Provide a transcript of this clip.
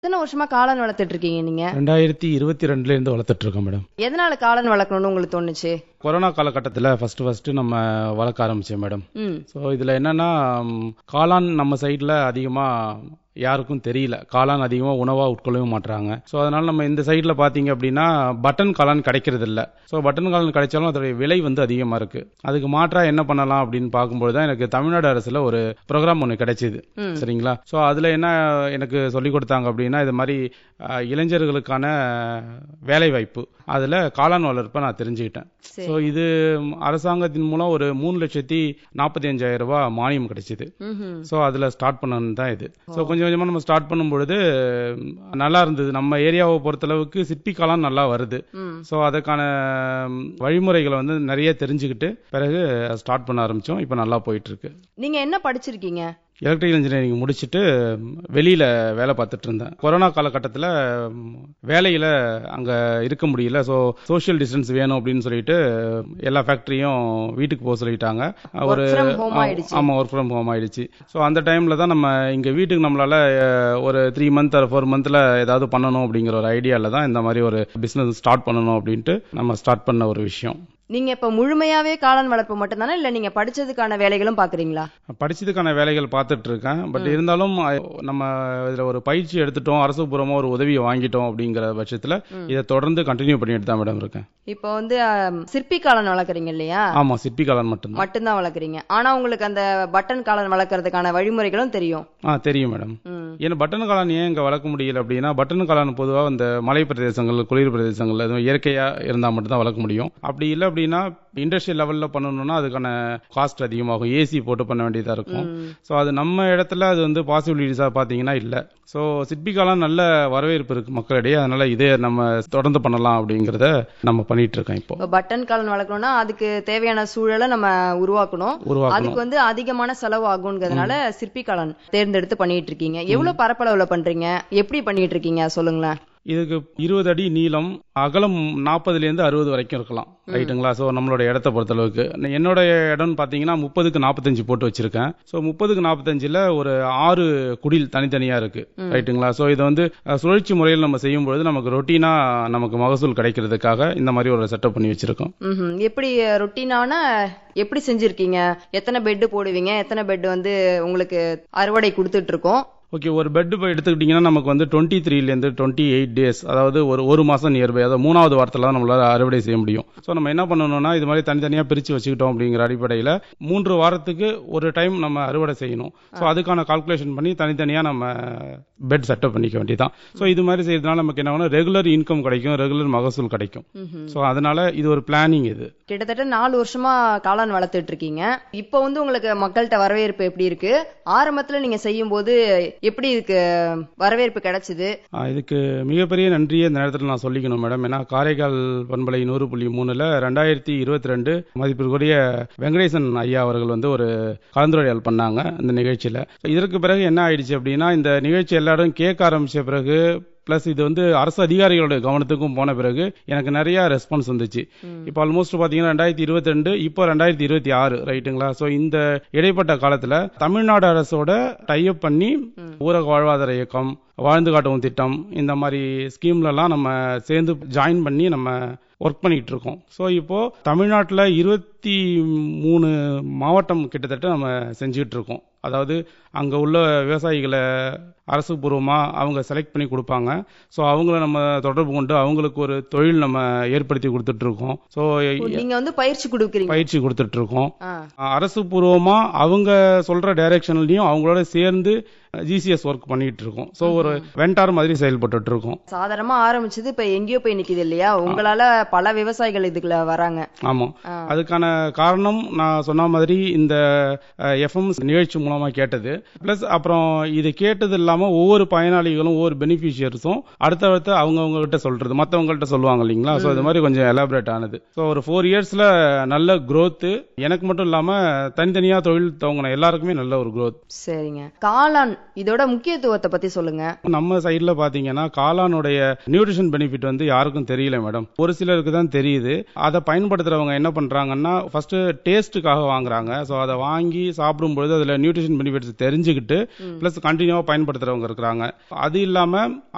எத்தனை வருஷமா காளான் வளர்த்துட்டு இருக்கீங்க நீங்க ரெண்டாயிரத்தி இருபத்தி ரெண்டுல இருந்து வளர்த்துட்டு இருக்கோம் மேடம் எதனால காளான் வளர்க்கணும்னு உங்களுக்கு தோணுச்சு கொரோனா காலகட்டத்தில் ஃபர்ஸ்ட் ஃபர்ஸ்ட் நம்ம வளர்க்க ஆரம்பிச்சோம் மேடம் ம் ஸோ இதில் என்னன்னா ம், காளான் நம்ம சைடில் அதிகமாக யாருக்கும் தெரியல காளான் அதிகமாக உணவாக உட்கொள்ளவும் மாட்றாங்க ஸோ அதனால நம்ம இந்த சைடில் பார்த்தீங்க அப்படின்னா பட்டன் காளான் கிடைக்கிறது இல்ல ஸோ பட்டன் காளான் கிடைச்சாலும் அதோடைய விலை வந்து அதிகமாக இருக்கு அதுக்கு மாற்றா என்ன பண்ணலாம் அப்படின்னு பார்க்கும்போது தான் எனக்கு தமிழ்நாடு அரசுல ஒரு ப்ரோக்ராம் ஒன்று கிடைச்சிது ம். சரிங்களா ஸோ அதில் என்ன எனக்கு சொல்லி கொடுத்தாங்க அப்படின்னா இது மாதிரி அஹ், இளைஞர்களுக்கான வேலை வாய்ப்பு அதில் காளான் வளர்ப்பை நான் தெரிஞ்சுக்கிட்டேன் சரி. ஸோ இது ம், அரசாங்கத்தின் மூலம் ஒரு மூணு லட்சத்தி நாற்பத்தி அஞ்சாயிரம் ரூபாய் மானியம் கிடைச்சிது ம்ஹும். ஸோ அதில் ஸ்டார்ட் பண்ணது தான் இது ஸோ கொஞ்சம் கொஞ்சமாக நம்ம ஸ்டார்ட் பண்ணும்பொழுது ம், நல்லா இருந்தது நம்ம ஏரியாவை பொறுத்தளவுக்கு சிற்பி காளான் நல்லா வருது ம் ஸோ அதுக்கான ம், வழிமுறைகளை வந்து நிறைய தெரிஞ்சுக்கிட்டு பிறகு ஸ்டார்ட் பண்ண ஆரம்பிச்சோம் இப்போ நல்லா போயிட்டு இருக்கு நீங்க என்ன படிச்சிருக்கீங்க எலக்ட்ரிக்கல் இன்ஜினியரிங் முடிச்சுட்டு ம், வெளியில வேலை பார்த்துட்டு இருந்தேன் கொரோனா காலகட்டத்தில் வேலையில அங்க இருக்க முடியல ஸோ சோஷியல் டிஸ்டன்ஸ் வேணும் அப்படின்னு சொல்லிட்டு எல்லா ஃபேக்டரியும் வீட்டுக்கு போக சொல்லிட்டாங்க ஒரு Work from home ஆ- ஆயிடுச்சு. ஆமா ஒர்க் ஃப்ரம் ஹோம் ஆயிடுச்சு ஸோ அந்த டைம்ல தான் நம்ம இங்க வீட்டுக்கு நம்மளால அஹ், ஒரு த்ரீ மந்த் ஆர் ஃபோர் மந்த்ல ஏதாவது பண்ணணும் அப்படிங்கிற ஒரு ஐடியால தான் இந்த மாதிரி ஒரு பிசினஸ் ஸ்டார்ட் பண்ணணும் அப்படின்ட்டு நம்ம ஸ்டார்ட் பண்ண ஒரு விஷயம் நீங்க இப்ப முழுமையாவே காளான் வளர்ப்பு மட்டும்தானே இல்ல நீங்க படிச்சதுக்கான வேலைகளும் பாக்குறீங்களா படிச்சதுக்கான வேலைகள் பார்த்துட்டு இருக்கேன் பட் இருந்தாலும் அஹ், நம்ம இதுல ஒரு பயிற்சி எடுத்துட்டோம் அரசு பூர்வமா ஒரு உதவியை வாங்கிட்டோம் அப்படிங்கிற பட்சத்துல இதை தொடர்ந்து கண்டினியூ பண்ணிட்டு தான் மேடம் இருக்கேன் இப்போ வந்து அம், சிற்பி காளான் வளர்க்குறீங்க இல்லையா ஆமா சிற்பி காளான் மட்டும்தான் மட்டும்தான் வளர்க்குறீங்க ஆனா உங்களுக்கு அந்த பட்டன் காளான் வளர்க்கறதுக்கான வழிமுறைகளும் தெரியும் ஆ தெரியும் மேடம் ம் ஏன்னா பட்டன் காளான் ஏன் இங்க வளர்க்க முடியல அப்படின்னா பட்டன் காளான் பொதுவா இந்த மலை பிரதேசங்கள் குளிர் பிரதேசங்கள் அதுவும் இயற்கையா இருந்தா மட்டும் தான் வளர்க்க முடியும் அப்படி இல்லை அப்படின்னா இண்டஸ்ட்ரியல் லெவல்ல பண்ணணும்னா அதுக்கான காஸ்ட் அதிகமாகும் ஏசி போட்டு பண்ண வேண்டியதா இருக்கும் ஸோ அது நம்ம இடத்துல அது வந்து பாசிபிலிட்டிஸா பாத்தீங்கன்னா இல்ல ஸோ சிற்பி காளான் நல்ல வரவேற்பு இருக்கு மக்களிடையே அதனால இதே நம்ம தொடர்ந்து பண்ணலாம் அப்படிங்கறத நம்ம பண்ணிட்டு இருக்கோம் இப்போ இப்போ பட்டன் காளான் வளர்க்கணும்னா அதுக்கு தேவையான சூழலை நம்ம உருவாக்கணும் உருவாக்கணும் அதுக்கு வந்து அதிகமான செலவு ஆகுங்கிறதுனால சிற்பி காளான் தேர்ந்தெடுத்து பண்ணிட்டு இருக்கீங்க எவ்வளவு பரப்பளவுல பண்றீங்க எப்படி பண்ணிட்டு இருக்கீங்க சொல்லுங்களேன் இதுக்கு இருபது அடி நீளம் அகலம் நாற்பதுல இருந்து அறுபது வரைக்கும் இருக்கலாம் ரைட்டுங்களா ஸோ நம்மளோட இடத்த பொறுத்தளவுக்கு என்னோட இடம்னு பார்த்தீங்கன்னா முப்பதுக்கு நாற்பத்தஞ்சு போட்டு வச்சிருக்கேன் ஸோ முப்பதுக்கு நாற்பத்தஞ்சில் ஒரு ஆறு குடில் தனித்தனியா இருக்கு ரைட்டுங்களா ஸோ இதை வந்து அஹ், சுழற்சி முறையில் நம்ம செய்யும் பொழுது நமக்கு ரொட்டீனா நமக்கு மகசூல் கிடைக்கிறதுக்காக இந்த மாதிரி ஒரு செட்டப் பண்ணி வச்சிருக்கோம் ம்ஹும். எப்படி ரொட்டீனான எப்படி செஞ்சிருக்கீங்க எத்தனை பெட் போடுவீங்க எத்தனை பெட் வந்து உங்களுக்கு அறுவடை கொடுத்துட்டு இருக்கோம் ஓகே ஒரு பெட் இப்போ எடுத்துக்கிட்டிங்கன்னா நமக்கு வந்து டுவெண்ட்டி த்ரீலேருந்து டுவெண்ட்டி எயிட் டேஸ் அதாவது ஒரு ஒரு மாதம் நியர்பை அதாவது மூணாவது வாரத்தில் தான் நம்மளால அறுவடை செய்ய முடியும் ஸோ நம்ம என்ன பண்ணணும்னா இது மாதிரி தனித்தனியாக பிரித்து வச்சுக்கிட்டோம் அப்படிங்கிற அடிப்படையில் மூன்று வாரத்துக்கு ஒரு டைம் நம்ம அறுவடை செய்யணும் ஸோ அதுக்கான கால்குலேஷன் பண்ணி தனித்தனியாக நம்ம பெட் செட்டப் பண்ணிக்க வேண்டியதான் ஸோ இது மாதிரி செய்யறதுனால நமக்கு என்ன ரெகுலர் இன்கம் கிடைக்கும் ரெகுலர் மகசூல் கிடைக்கும் ம்ஹும். ஸோ அதனால இது ஒரு பிளானிங் இது கிட்டத்தட்ட நாலு வருஷமா காளான் வளர்த்துட்டு இருக்கீங்க இப்போ வந்து உங்களுக்கு மக்கள்கிட்ட வரவேற்பு எப்படி இருக்கு ஆரம்பத்துல நீங்க செய்யும் போது எப்படி இதுக்கு வரவேற்பு கிடைச்சது ஆ, இதுக்கு மிகப்பெரிய நன்றியை இந்த நேரத்தில் நான் சொல்லிக்கணும் மேடம் ஏன்னா காரைக்கால் பண்பலை நூறு புள்ளி மூணுல ரெண்டாயிரத்தி இருபத்தி ரெண்டு மதிப்பிற்குரிய வெங்கடேசன் ஐயா அவர்கள் வந்து ஒரு கலந்துரையாடல் பண்ணாங்க இந்த நிகழ்ச்சியில இதற்கு பிறகு என்ன ஆயிடுச்சு அப்படின்னா இந்த நிகழ்ச்சி எல்லாரும் கேட்க ஆரம்பிச்ச பிறகு பிளஸ் இது வந்து அரசு அதிகாரிகளோட கவனத்துக்கும் போன பிறகு எனக்கு நிறைய ரெஸ்பான்ஸ் வந்துச்சு இப்போ ஆல்மோஸ்ட் பாத்தீங்கன்னா ரெண்டாயிரத்தி இருபத்தி ரெண்டு இப்போ ரெண்டாயிரத்தி இருபத்தி ஆறு ரைட்டுங்களா ஸோ இந்த இடைப்பட்ட காலத்துல தமிழ்நாடு அரசோட டைப் பண்ணி ஊரக வாழ்வாதார இயக்கம் வாழ்ந்து காட்டவும் திட்டம் இந்த மாதிரி ஸ்கீம்லலாம் நம்ம சேர்ந்து ஜாயின் பண்ணி நம்ம ஒர்க் பண்ணிட்டு இருக்கோம் ஸோ இப்போ தமிழ்நாட்டில் இருபத்தி மூணு மாவட்டம் கிட்டத்தட்ட நம்ம செஞ்சுட்டு இருக்கோம் அதாவது அங்கே உள்ள விவசாயிகளை அரசு பூர்வமாக அவங்க செலக்ட் பண்ணி கொடுப்பாங்க ஸோ அவங்கள நம்ம தொடர்பு கொண்டு அவங்களுக்கு ஒரு தொழில் நம்ம ஏற்படுத்தி கொடுத்துட்டு இருக்கோம் ஸோ நீங்க வந்து பயிற்சி கொடுக்குறீங்க பயிற்சி கொடுத்துட்டு இருக்கோம் ஆ. அரசு பூர்வமா அவங்க சொல்ற டைரக்ஷன்லயும் அவங்களோட சேர்ந்து ஜிசிஎஸ் ஒர்க் பண்ணிட்டு இருக்கோம் ஸோ ஒரு வெண்டார் மாதிரி செயல்பட்டுட்டு இருக்கோம் சாதாரணமா ஆரம்பிச்சது இப்ப எங்கேயோ போய் நிக்குது இல்லையா உங்களால பல விவசாயிகள் இதுக்குள்ள வராங்க ஆமா ஆ. அதுக்கான காரணம் நான் சொன்ன மாதிரி இந்த எஃப்எம் நிகழ்ச்சி மூலமா கேட்டது பிளஸ் அப்புறம் இது கேட்டது இல்லாம ஒவ்வொரு பயனாளிகளும் ஒவ்வொரு பெனிஃபிஷியர்ஸும் அடுத்தடுத்து அவங்கவுங்க கிட்ட சொல்றது மத்தவங்கள்ட்ட சொல்லுவாங்க இல்லைங்களா ஸோ இது மாதிரி கொஞ்சம் எலாபரேட் ஆனது ஸோ ஒரு ஃபோர் இயர்ஸ்ல நல்ல growth எனக்கு மட்டும் இல்லாம தனித்தனியா தொழில் துவங்கின எல்லாருக்குமே நல்ல ஒரு growth சரிங்க காளான் இதோட முக்கியத்துவத்தை பத்தி சொல்லுங்க நம்ம சைடுல பாத்தீங்கன்னா காளானுடைய நியூட்ரிஷன் பெனிஃபிட் வந்து யாருக்கும் தெரியல மேடம் ஒரு சிலருக்கு தான் தெரியுது அதை பயன்படுத்துறவங்க என்ன பண்றாங்கன்னா ஃபர்ஸ்ட் டேஸ்ட்டுக்காக வாங்குறாங்க ஸோ அதை வாங்கி சாப்பிடும்பொழுது அதுல நியூட்ரிஷன் பெனிஃபிட்ஸ் தெரிஞ்சுக்கிட்டு பிளஸ் கண்டினியூவா பயன்படுத்துறவங்க இருக்கிறாங்க அது இல்லாம